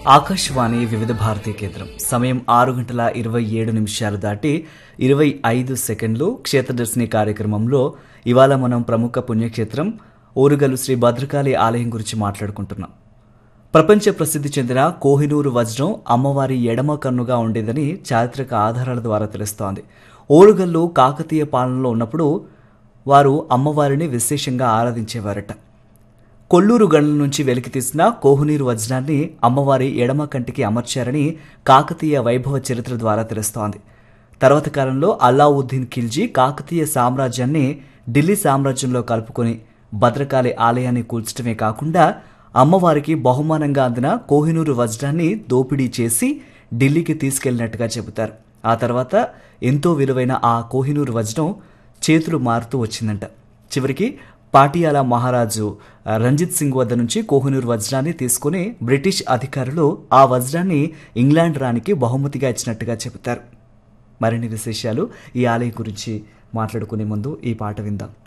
ఆకాశవాణి వివిధ భారతీ కేంద్రం సమయం ఆరు గంటల ఇరవై ఏడు నిమిషాలు దాటి ఇరవై ఐదు సెకండ్లు క్షేత్రదర్శిని కార్యక్రమంలో ఇవాళ మనం ప్రముఖ పుణ్యక్షేత్రం ఓరుగల్లు శ్రీ భద్రకాళి ఆలయం గురించి మాట్లాడుకుంటున్నాం ప్రపంచ ప్రసిద్ధి చెందిన కోహినూరు వజ్రం అమ్మవారి ఎడమ కన్నుగా ఉండేదని చారిత్రక ఆధారాల ద్వారా తెలుస్తోంది ఓరుగల్లు కాకతీయ పాలనలో ఉన్నప్పుడు వారు అమ్మవారిని విశేషంగా ఆరాధించేవారట కొల్లూరు గండ్ల నుంచి వెలికితీసిన కోహునీరు వజ్రాన్ని అమ్మవారి ఎడమ కంటికి అమర్చారని కాకతీయ వైభవ చరిత్ర ద్వారా తెలుస్తోంది తర్వాత కాలంలో అల్లావుద్దీన్ ఖిల్జీ కాకతీయ సామ్రాజ్యాన్ని ఢిల్లీ సామ్రాజ్యంలో కలుపుకొని భద్రకాళి ఆలయాన్ని కూల్చడమే కాకుండా అమ్మవారికి బహుమానంగా అందిన కోహినూరు వజ్రాన్ని దోపిడీ చేసి ఢిల్లీకి తీసుకెళ్లినట్టుగా చెబుతారు ఆ తర్వాత ఎంతో విలువైన ఆ కోహినూరు వజ్రం చేతులు మారుతూ వచ్చిందంట చివరికి పాటియాల మహారాజు ఆ, రంజిత్ సింగ్ వద్ద నుంచి కోహినూర్ వజ్రాన్ని తీసుకుని బ్రిటిష్ అధికారులు ఆ వజ్రాన్ని ఇంగ్లాండ్ రానికి బహుమతిగా ఇచ్చినట్టుగా చెబుతారు మరిన్ని విశేషాలు ఈ ఆలయం గురించి మాట్లాడుకునే ముందు ఈ పాట విందాం